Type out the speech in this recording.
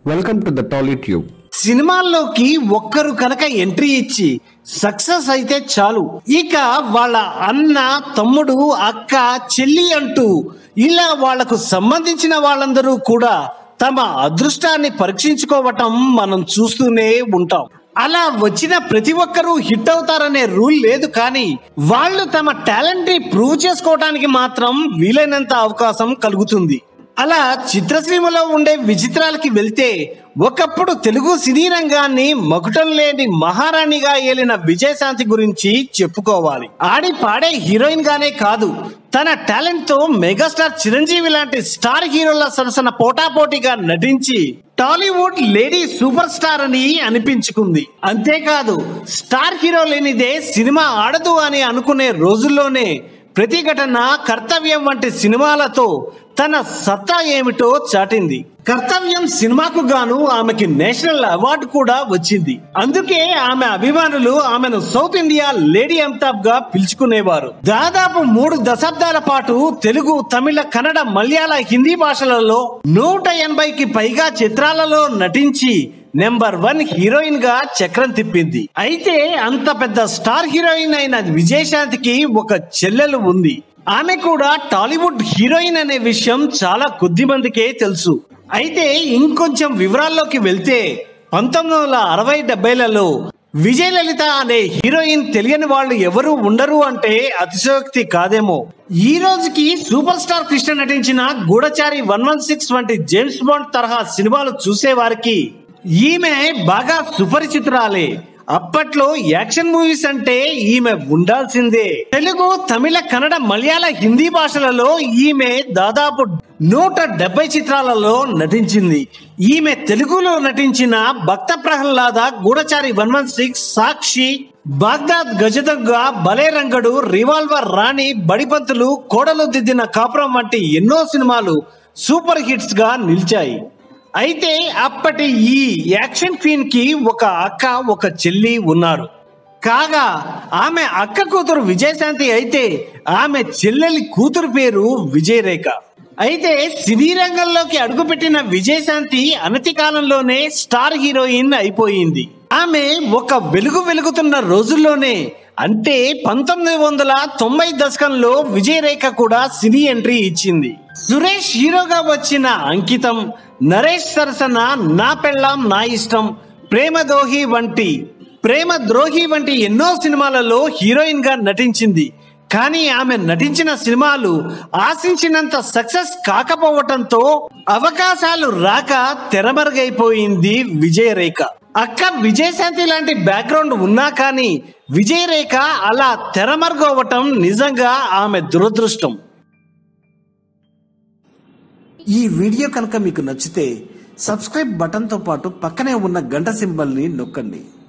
Welcome to the Tolly Tube. సినిమాల్లోకి ఒక్కరు కనుక ఎంట్రీ ఇచ్చి సక్సెస్ అయితే చాలు ఇక వాళ్ళ అన్న తమ్ముడు అక్క చెల్లి అంటూ ఇలా వాళ్లకు సంబంధించిన వాళ్ళందరూ కూడా తమ అదృష్టాన్ని పరీక్షించుకోవటం మనం చూస్తూనే ఉంటాం అలా వచ్చిన ప్రతి ఒక్కరూ హిట్ అవుతారనే రూల్ లేదు కానీ వాళ్ళు తమ టాలెంట్ ని ప్రూవ్ చేసుకోవడానికి మాత్రం వీలైనంత అవకాశం కలుగుతుంది అలా చిత్రసీమలో ఉండే విచిత్రాలకి వెళ్తే ఒకప్పుడు తెలుగు సినీ రంగాన్ని మకుటం లేని మహారాణిగా ఏలిన విజయశాంతి గురించి చెప్పుకోవాలి ఆడి పాడే హీరోయిన్ గానే కాదు తన టాలెంట్ తో మెగాస్టార్ చిరంజీవి లాంటి స్టార్ హీరోల సరసన పోటాపోటీగా నటించి టాలీవుడ్ లేడీ సూపర్ స్టార్ అని అనిపించుకుంది అంతేకాదు స్టార్ హీరో లేనిదే సినిమా ఆడదు అని అనుకునే రోజుల్లోనే ప్రతిఘటన కర్తవ్యం వంటి సినిమాలతో తన సత్తా ఏమిటో చాటింది కర్తవ్యం సినిమాకు గాను ఆమెకి నేషనల్ అవార్డు కూడా వచ్చింది అందుకే ఆమె అభిమానులు ఆమెను సౌత్ ఇండియా లేడీ అమితాబ్ గా పిలుచుకునేవారు దాదాపు మూడు దశాబ్దాల పాటు తెలుగు తమిళ కన్నడ మలయాళ హిందీ భాషలలో నూట ఎనభైకి పైగా చిత్రాలలో నటించి నెంబర్ వన్ హీరోయిన్ గా చక్రం తిప్పింది అయితే అంత పెద్ద స్టార్ హీరోయిన్ అయిన విజయశాంతికి ఒక చెల్లెలు ఉంది ఆమె కూడా టాలీవుడ్ హీరోయిన్ అనే విషయం చాలా కొద్ది మందికే తెలుసు అయితే ఇంకొంచెం వివరాల్లోకి వెళ్తే పంతొమ్మిది వందల అరవై డెబ్బైలలో విజయలలిత అనే హీరోయిన్ తెలియని వాళ్ళు ఎవరు ఉండరు అంటే అతిశయోక్తి కాదేమో ఈ రోజుకి సూపర్ స్టార్ కృష్ణ నటించిన గూఢచారి వన్ వన్ సిక్స్ వంటి జేమ్స్ బాండ్ తరహా సినిమాలు చూసే వారికి ఈమె బాగా సుపరిచితురాలే అప్పట్లో యాక్షన్ మూవీస్ అంటే ఈమె ఉండాల్సిందే తెలుగు తమిళ కన్నడ మలయాళ హిందీ భాషలలో ఈమె దాదాపు నూట డెబ్బై చిత్రాలలో నటించింది ఈమె తెలుగులో నటించిన Bhakta Prahlada Gudachari one one six Sakshi Baghdad గజదగ్గ బలే రంగడు రివాల్వర్ రాణి బడిపంతులు కోడలు దిద్దిన కాపురం వంటి ఎన్నో సినిమాలు సూపర్ హిట్స్ గా నిలిచాయి అయితే అప్పటి ఈ యాక్షన్ క్వీన్ కి ఒక అక్క ఒక చెల్లి ఉన్నారు కాగా ఆమె అక్క కూతురు విజయశాంతి అయితే ఆమె చెల్లెలి కూతురు పేరు విజయరేఖ అయితే సినీ రంగంలోకి అడుగుపెట్టిన విజయశాంతి అనతి కాలంలోనే స్టార్ హీరోయిన్ అయిపోయింది ఆమె ఒక వెలుగు వెలుగుతున్న రోజుల్లోనే అంటే పంతొమ్మిది వందల తొంభై దశకంలో విజయరేఖ కూడా సినీ ఎంట్రీ ఇచ్చింది సురేష్ హీరోగా వచ్చిన అంకితం నరేష్ సరసన నా పెళ్ళాం నా ఇష్టం ప్రేమదోహి వంటి ప్రేమ ద్రోహి వంటి ఎన్నో సినిమాలలో హీరోయిన్ గా నటించింది కానీ ఆమె నటించిన సినిమాలు ఆశించినంత సక్సెస్ కాకపోవటంతో అవకాశాలు రాక తెరమరుగైపోయింది విజయరేఖ అక్క విజయశాంతి లాంటి బ్యాక్గ్రౌండ్ ఉన్నా కానీ విజయరేఖ అలా తెరమరుగవటం నిజంగా ఆమె దురదృష్టం ఈ వీడియో కనుక మీకు నచ్చితే సబ్స్క్రైబ్ బటన్తో పాటు పక్కనే ఉన్న గంట సింబల్ని నొక్కండి